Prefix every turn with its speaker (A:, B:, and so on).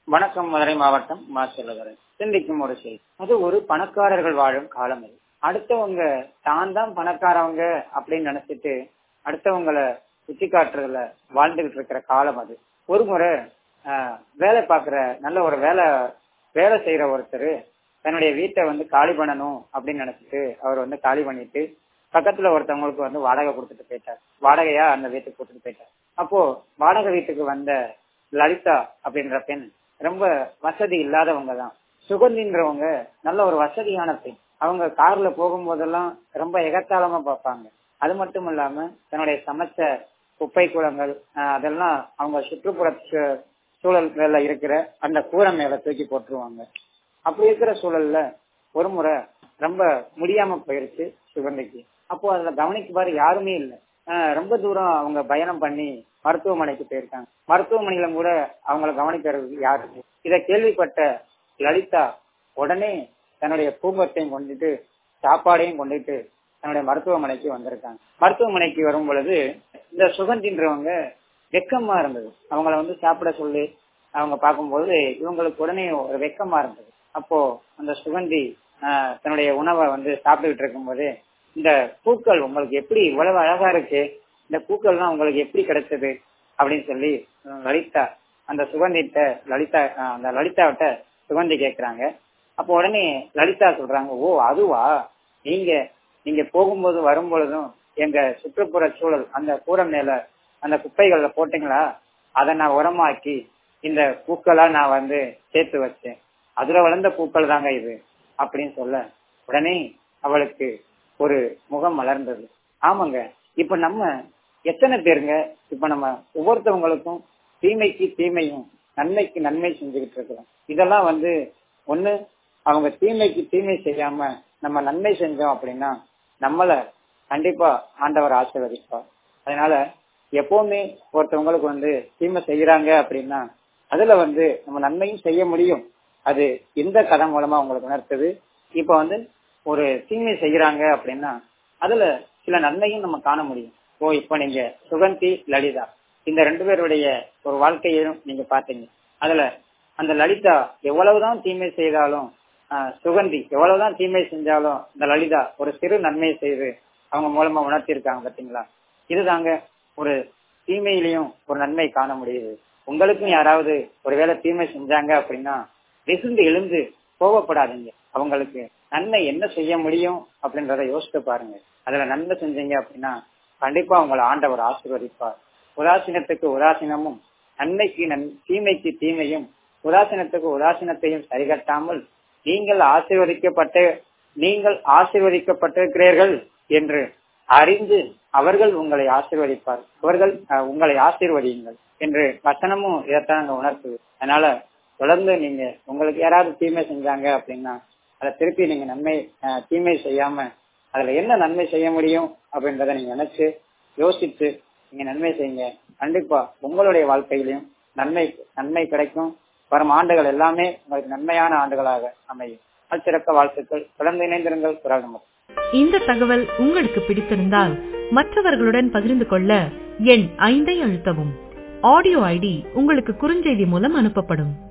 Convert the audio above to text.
A: வணக்கம் மதுரை மாவட்டம் மா செல்லுகிறேன் சிந்திக்கும் ஒரு செய்தி அது ஒரு பணக்காரர்கள் வாழும் காலம் இது அடுத்தவங்க தான் தான் பணக்காரவங்க அப்படின்னு நினைச்சிட்டு அடுத்தவங்களை சுத்தி காட்டுறதுல வாழ்ந்துகிட்டு இருக்கிற காலம் அது ஒரு முறை ஆஹ், வேலை பார்க்குற நல்ல ஒரு வேலை வேலை செய்யற ஒருத்தர் தன்னுடைய வீட்டை வந்து காலி பண்ணணும் அப்படின்னு நினைச்சிட்டு அவர் வந்து காலி பண்ணிட்டு பக்கத்துல ஒருத்தவங்களுக்கு வந்து வாடகை கொடுத்துட்டு போயிட்டார் வாடகையா அந்த வீட்டுக்கு கொடுத்துட்டு போயிட்டார் அப்போ வாடகை வீட்டுக்கு வந்த லலிதா அப்படின்ற பெண் ரொம்ப வசதி இல்லாதவங்க தான் சுகந்தின்றவங்க நல்ல ஒரு வசதியான பெண் அவங்க கார்ல போகும்போதெல்லாம் ரொம்ப எகத்தாளமா பார்ப்பாங்க அது மட்டும் இல்லாம தன்னுடைய சமைச்ச குப்பை கூலங்கள் ஆஹ், அதெல்லாம் அவங்க சுற்றுப்புற சூ- சூழல்ல இருக்கிற அந்த கூரை மேல தூக்கி போட்டுருவாங்க அப்படி இருக்கிற சூழல்ல ஒரு முறை ரொம்ப முடியாம போயிருச்சு சுகந்திக்கு அப்போ அதுல கவனிக்குமாறு யாருமே இல்லை ரொம்ப தூரம் அவங்க பயணம் பண்ணி மருத்துவமனைக்கு போயிருக்காங்க மருத்துவமனையில கூட அவங்கள கவனிக்கிறது யாரு இல்லை. இதை கேள்விப்பட்ட லலிதா உடனே தன்னுடைய பூங்கத்தையும் கொண்டுட்டு சாப்பாடையும் கொண்டுட்டு தன்னுடைய மருத்துவமனைக்கு வந்திருக்காங்க மருத்துவமனைக்கு வரும் பொழுது இந்த சுகந்தின்றவங்க வெக்கமா இருந்தது அவங்கள வந்து சாப்பிட சொல்லி அவங்க பார்க்கும்போது இவங்களுக்கு உடனே ஒரு வெக்கமா இருந்தது அப்போ அந்த சுகந்தி ஆஹ், தன்னுடைய உணவை வந்து சாப்பிட்டுக்கிட்டு இருக்கும்போது இந்த பூக்கள் உங்களுக்கு எப்படி இவ்வளவு அழகா இருக்கு இந்த பூக்கள்லாம் உங்களுக்கு எப்படி கிடைச்சது அப்படின்னு சொல்லி அஹ், லலிதா அந்த சுகந்திட்ட லலிதா அஹ், அந்த லலிதாவிட்ட சுகந்தி கேக்குறாங்க அப்போ உடனே லலிதா சொல்றாங்க ஓ அதுவா நீங்க நீங்க போகும்போது வரும்பொழுதும் எங்க சுற்றுப்புற சூழல் அந்த கூரை மேல அந்த குப்பைகள்ல போட்டீங்களா அதை நான் உரமாக்கி இந்த பூக்களா நான் வந்து சேர்த்து வச்சேன் அதுல வளர்ந்த பூக்கள் தாங்க இது அப்படின்னு சொல்ல உடனே அவளுக்கு ஒரு முகம் மலர்ந்தது ஆமாங்க இப்ப நம்ம எத்தனை பேருங்க இப்ப நம்ம ஒவ்வொருத்தவங்களுக்கும் தீமைக்கு தீமையும் நன்மைக்கு நன்மை செஞ்சுக்கிட்டு இருக்கிறோம் இதெல்லாம் வந்து ஒண்ணு அவங்க தீமைக்கு தீமை செய்யாம நம்ம நன்மை செஞ்சோம் அப்படின்னா நம்மள கண்டிப்பா ஆண்டவர் ஆசீர்வதிப்பார் அதனால எப்பவுமே ஒருத்தவங்களுக்கு வந்து தீமை செய்யறாங்க அப்படின்னா அதுல வந்து நம்ம நன்மையும் செய்ய முடியும் அது இந்த கதை மூலமா உங்களுக்கு உணர்த்துது இப்ப வந்து ஒரு தீமை செய்யறாங்க அப்படின்னா அதுல சில நன்மையும் நம்ம காண முடியும் ஓ இப்ப நீங்க சுகந்தி லலிதா இந்த ரெண்டு பேருடைய ஒரு வாழ்க்கையையும் நீங்க பாத்தீங்க அதுல அந்த லலிதா எவ்வளவுதான் தீமை செய்தாலும் ஆஹ், சுகந்தி எவ்வளவுதான் தீமை செஞ்சாலும் இந்த லலிதா ஒரு சிறு நன்மை செய்து அவங்க மூலமா உணர்த்தியிருக்காங்க பாத்தீங்களா இதுதாங்க ஒரு தீமையிலையும் ஒரு நன்மை காண முடியுது உங்களுக்கும் யாராவது ஒருவேளை தீமை செஞ்சாங்க அப்படின்னா விசுந்து எழுந்து கோவப்படாதீங்க அவங்களுக்கு நன்மை என்ன செய்ய முடியும் அப்படின்றத யோசித்து பாருங்க அதுல நன்மை செஞ்சீங்க அப்படின்னா கண்டிப்பா உங்களை ஆண்டவர் ஆசீர்வதிப்பார் உதாசீனத்துக்கு உதாசீனமும் நன்மைக்கு நன் தீமைக்கு தீமையும் உதாசீனத்துக்கு உதாசீனத்தையும் சரிகட்டாமல் நீங்கள் ஆசீர்வதிக்கப்பட்ட நீங்கள் ஆசீர்வதிக்கப்பட்டிருக்கிறீர்கள் என்று அறிந்து அவர்கள் உங்களை ஆசீர்வதிப்பார் அவர்கள் அஹ், உங்களை ஆசீர்வதியுங்கள் என்று வசனமும் இதைத்தான் அங்க உணர்த்துது அதனால தொடர்ந்து நீங்க உங்களுக்கு யாராவது தீமை செஞ்சாங்க அப்படின்னா அதை திருப்பி நீங்க நன்மை அஹ், தீமை செய்யாம அதுல என்ன நன்மை செய்ய முடியும் அப்படின்றத நீங்க நினைச்சு யோசிச்சு நீங்க நன்மை செய்யுங்க கண்டிப்பா உங்களுடைய வாழ்க்கையிலும் நன்மை நன்மை கிடைக்கும் வரும் ஆண்டுகள் எல்லாமே உங்களுக்கு நன்மையான ஆண்டுகளாக அமையும் சிறக்க வாழ்த்துக்கள் தொடர்ந்து இணைந்திருங்கள் குரல் நமக்கு
B: இந்த தகவல் உங்களுக்கு பிடித்திருந்தால் மற்றவர்களுடன் பகிர்ந்து கொள்ள எண் ஐந்தை அழுத்தவும் ஆடியோ ஐடி உங்களுக்கு குறுஞ்செய்தி மூலம் அனுப்பப்படும்